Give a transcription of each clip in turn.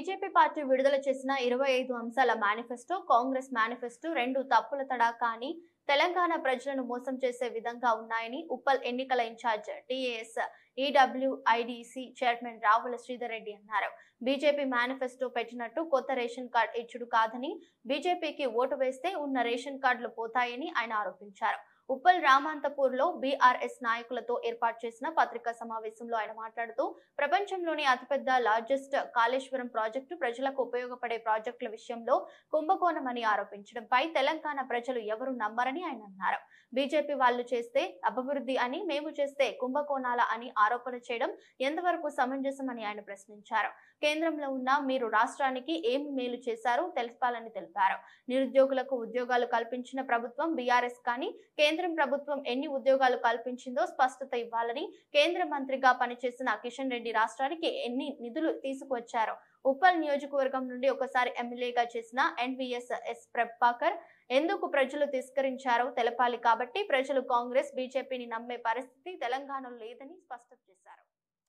BJP party విడుదల చేసిన ఇరవై ఐదు అంశాల మేనిఫెస్టో కాంగ్రెస్ మేనిఫెస్టో రెండు తప్పుల తడాకా అని తెలంగాణ ప్రజలను మోసం చేసే విధంగా ఉన్నాయని ఉప్పల్ ఎన్నికల incharge TAS EWIDC chairman Ravula Sridhar Reddy అన్నారు బీజేపీ మేనిఫెస్టో పెట్టినట్టు కొత్త రేషన్ కార్డు ఇచ్చుడు కాదని బీజేపీకి ఓటు వేస్తే ఉన్న రేషన్ కార్డులు పోతాయని ఆయన ఆరోపించారు ఉప్పల్ రామాంతపూర్ లో బీఆర్ఎస్ నాయకులతో ఏర్పాటు చేసిన పత్రికా సమావేశంలో ఆయన మాట్లాడుతూ ప్రపంచంలోని అతిపెద్ద లార్జెస్ట్ కాళేశ్వరం ప్రాజెక్టు ప్రజలకు ఉపయోగపడే ప్రాజెక్టుల విషయంలో కుంభకోణమని ఆరోపించడంపై తెలంగాణ ప్రజలు ఎవరు నమ్మరని ఆయన అన్నారు బీజేపీ వాళ్ళు చేస్తే అభివృద్ధి అని మేము చేస్తే కుంభకోణాల అని ఆరోపణ చేయడం ఎంతవరకు సమంజసమని ఆయన ప్రశ్నించారు కేంద్రంలో ఉన్న మీరు రాష్ట్రానికి ఏం మేలు చేశారో తెలపాలని తెలిపారు నిరుద్యోగులకు ఉద్యోగాలు కల్పించిన ప్రభుత్వం బీఆర్ఎస్ కానీ కేంద్రం ప్రభుత్వం ఎన్ని ఉద్యోగాలు కల్పించిందో స్పష్టత ఇవ్వాలని కేంద్ర మంత్రిగా పనిచేసిన కిషన్ రెడ్డి రాష్ట్రానికి ఎన్ని నిధులు తీసుకువచ్చారో ఉప్పల్ నియోజకవర్గం నుండి ఒకసారి ఎమ్మెల్యేగా చేసిన ఎన్విఎస్ ఎస్ ప్రభాకర్ ఎందుకు ప్రజలు తిరస్కరించారో తెలపాలి కాబట్టి ప్రజలు కాంగ్రెస్ బీజేపీని నమ్మే పరిస్థితి తెలంగాణలో లేదని స్పష్టం చేశారు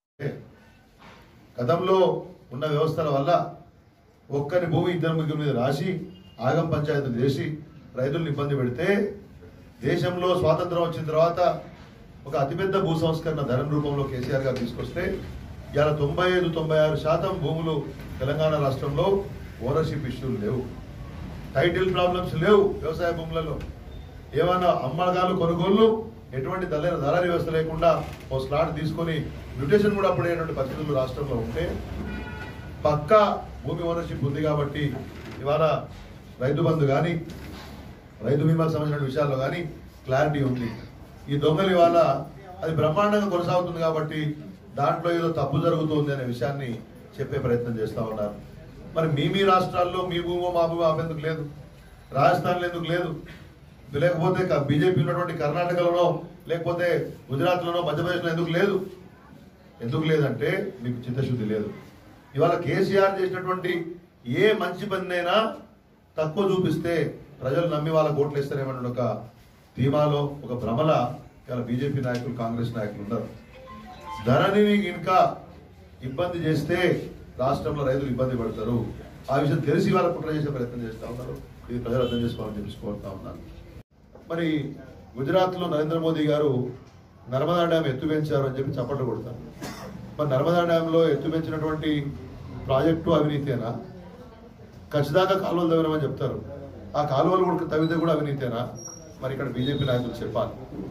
గతంలో ఉన్న వ్యవస్థల వల్ల ఒక్కరి భూమి ఇద్దరు ముగ్గురు మీద రాసి ఆగం పంచాయతీలు చేసి రైతులను ఇబ్బంది పెడితే దేశంలో స్వాతంత్రం వచ్చిన తర్వాత ఒక అతిపెద్ద భూ సంస్కరణ ధనం రూపంలో కేసీఆర్ గారు తీసుకొస్తే ఇవాళ తొంభై ఐదు తొంభై ఆరు శాతం భూములు తెలంగాణ రాష్ట్రంలో ఓనర్షిప్ ఇష్యూలు లేవు టైటిల్ ప్రాబ్లమ్స్ లేవు వ్యవసాయ భూములలో ఏమైనా అమ్మకాలు కొనుగోళ్లు ఎటువంటి దళ దళారీ వ్యవస్థ లేకుండా ఓ స్లాట్ తీసుకొని మ్యూటేషన్ కూడా అప్పుడైనటువంటి పరిస్థితులు రాష్ట్రంలో ఉంటే పక్కా భూమి ఓనర్షిప్ ఉంది కాబట్టి ఇవాళ రైతు బంధు కానీ రైతు బీమాకు సంబంధించిన విషయాల్లో కానీ క్లారిటీ ఉంది ఈ దొంగలు ఇవాళ అది బ్రహ్మాండంగా కొనసాగుతుంది కాబట్టి దాంట్లో ఏదో తప్పు జరుగుతుంది అనే విషయాన్ని చెప్పే ప్రయత్నం చేస్తా ఉన్నారు మరి మీ మీ రాష్ట్రాల్లో మీ భూమో మా భూమో ఆపేందుకు లేదు రాజస్థాన్లో ఎందుకు లేదు లేకపోతే క- బీజేపీ ఉన్నటువంటి కర్ణాటకలోనో లేకపోతే గుజరాత్లోనో మధ్యప్రదేశ్లో ఎందుకు లేదు ఎందుకు లేదంటే మీకు చిత్తశుద్ధి లేదు ఇవాళ కేసీఆర్ చేసినటువంటి ఏ మంచి పనినైనా తక్కువ చూపిస్తే ప్రజలు నమ్మి వాళ్ళ ఓట్లు ఇస్తారేమన్న ఒక ధీమాలో ఒక భ్రమల ఇవాళ బీజేపీ నాయకులు కాంగ్రెస్ నాయకులు ఉన్నారు ధరణిని ఇంకా ఇబ్బంది చేస్తే రాష్ట్రంలో రైతులు ఇబ్బంది పడతారు ఆ విషయం తెలిసి వాళ్ళ కుట్ర చేసే ప్రయత్నం చేస్తా ఉన్నారు ఇది ప్రజలు అర్థం చేసుకోవాలని చెప్పి కోరుతా ఉన్నాను మరి గుజరాత్లో నరేంద్ర మోదీ గారు నర్మదా డ్యామ్ ఎత్తు పెంచారు అని చెప్పి చప్పట్లు కొడతారు మరి నర్మదా డ్యాంలో ఎత్తు పెంచినటువంటి ప్రాజెక్టు అవినీతేనా ఖచ్చితంగా కాలువలు తవ్వినామని చెప్తారు ఆ కాలువలు కూడా తవ్వితే కూడా అవినీతేనా మరి ఇక్కడ బీజేపీ నాయకులు చెప్పాలి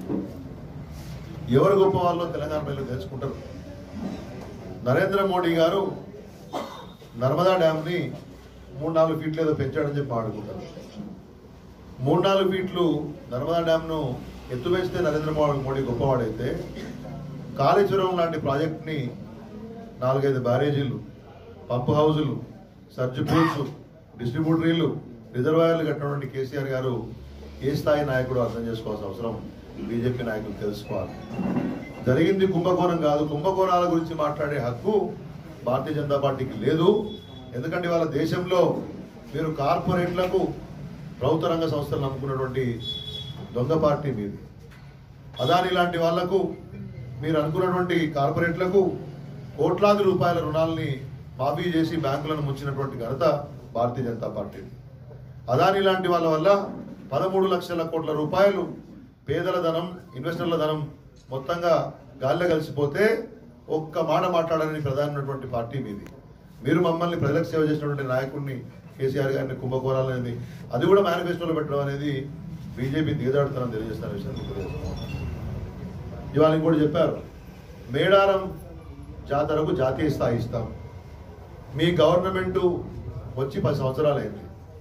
ఎవరు గొప్ప వాళ్ళో తెలంగాణ ప్రజలు తెలుసుకుంటారు నరేంద్ర మోడీ గారు నర్మదా డ్యామ్ని మూడు నాలుగు ఫీట్లు ఏదో పెంచాడని చెప్పి ఆడుకుంటారు మూడు నాలుగు ఫీట్లు నర్మదా డ్యామ్ను ఎత్తు పెంచితే నరేంద్ర మోడీ మోడీ గొప్పవాడైతే కాళేశ్వరం లాంటి ప్రాజెక్ట్ని నాలుగైదు బ్యారేజీలు పంప్ హౌజులు సర్జ్ పూల్స్ డిస్ట్రిబ్యూటరీలు రిజర్వాయర్లు కట్టినటువంటి కేసీఆర్ గారు ఏ స్థాయి నాయకుడు అర్థం చేసుకోవాల్సిన అవసరం బీజేపీ నాయకులు తెలుసుకోవాలి జరిగింది కుంభకోణం కాదు కుంభకోణాల గురించి మాట్లాడే హక్కు భారతీయ జనతా పార్టీకి లేదు ఎందుకంటే వాళ్ళ దేశంలో మీరు కార్పొరేట్లకు ప్రభుత్వ రంగ సంస్థలు నమ్ముకున్నటువంటి దొంగ పార్టీ మీది అదాని లాంటి వాళ్లకు మీరు అనుకున్నటువంటి కార్పొరేట్లకు కోట్లాది రూపాయల రుణాలని మాఫీ చేసి బ్యాంకులను ముంచినటువంటి ఘనత భారతీయ జనతా పార్టీ అదాని లాంటి వాళ్ళ వల్ల పదమూడు లక్షల కోట్ల రూపాయలు పేదల ధనం ఇన్వెస్టర్ల ధనం మొత్తంగా గాల్లో కలిసిపోతే ఒక్క మాట మాట్లాడని ప్రధానమైనటువంటి పార్టీ మీది మీరు మమ్మల్ని ప్రజలకు సేవ చేసినటువంటి నాయకుడిని కేసీఆర్ గారిని కుంభకోణాలు అనేది అది కూడా మేనిఫెస్టోలో పెట్టడం అనేది బీజేపీ దిగజాడుతనం తెలియజేస్తున్న విషయాన్ని తెలియజేస్తున్నాం ఇవాళ ఇంకోటి చెప్పారు మేడారం జాతరకు జాతీయ స్థాయి ఇస్తాం మీ గవర్నమెంట్ వచ్చి పది సంవత్సరాలు అయింది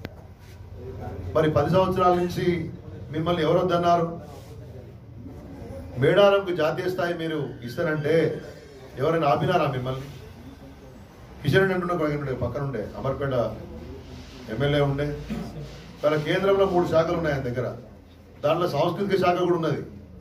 మరి పది సంవత్సరాల నుంచి మిమ్మల్ని ఎవరు వద్దన్నారు మేడారంకు జాతీయ స్థాయి మీరు ఇస్తారంటే ఎవరైనా ఆపినారా మిమ్మల్ని కిషన్ రెడ్డి అంటున్న ఉండే పక్కన ఉండే అమర్పేట ఎమ్మెల్యే ఉండే తన కేంద్రంలో మూడు శాఖలు ఉన్నాయి ఆయన దగ్గర దాంట్లో సాంస్కృతిక శాఖ కూడా ఉన్నది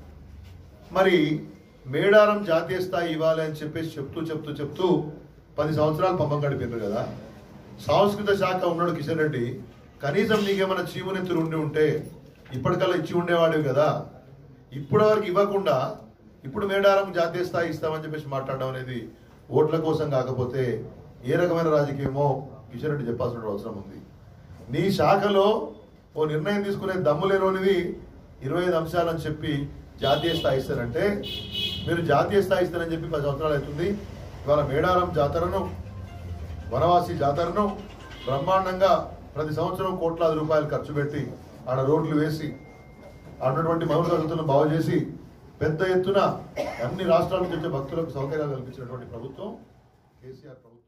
మరి మేడారం జాతీయ స్థాయి ఇవ్వాలి అని చెప్పేసి చెప్తూ చెప్తూ చెప్తూ పది సంవత్సరాలు పంపం గడిపారు కదా సాంస్కృతిక శాఖ ఉన్నాడు కిషన్ రెడ్డి కనీసం నీకేమైనా చీమునెత్తులు ఉండి ఉంటే ఇప్పటికల్లా ఇచ్చి ఉండేవాడివి కదా ఇప్పటి వరకు ఇవ్వకుండా ఇప్పుడు మేడారం జాతీయ స్థాయి ఇస్తామని చెప్పేసి మాట్లాడడం అనేది ఓట్ల కోసం కాకపోతే ఏ రకమైన రాజకీయమో కిషన్ రెడ్డి చెప్పాల్సిన అవసరం ఉంది నీ శాఖలో ఓ నిర్ణయం తీసుకునే దమ్ము లేనోనివి ఇరవై ఐదు అంశాలని చెప్పి జాతీయ స్థాయి ఇస్తారంటే మీరు జాతీయ స్థాయి ఇస్తారని చెప్పి పది సంవత్సరాలు అవుతుంది ఇవాళ మేడారం జాతరను వనవాసి జాతరను బ్రహ్మాండంగా ప్రతి సంవత్సరం కోట్లాది రూపాయలు ఖర్చు పెట్టి ఆడ రోడ్లు వేసి అన్నటువంటి మౌలిక వసతులను బాగు చేసి పెద్ద ఎత్తున అన్ని రాష్ట్రాల నుంచి వచ్చే భక్తులకు సౌకర్యాలు కల్పించినటువంటి ప్రభుత్వం కేసీఆర్ ప్రభుత్వం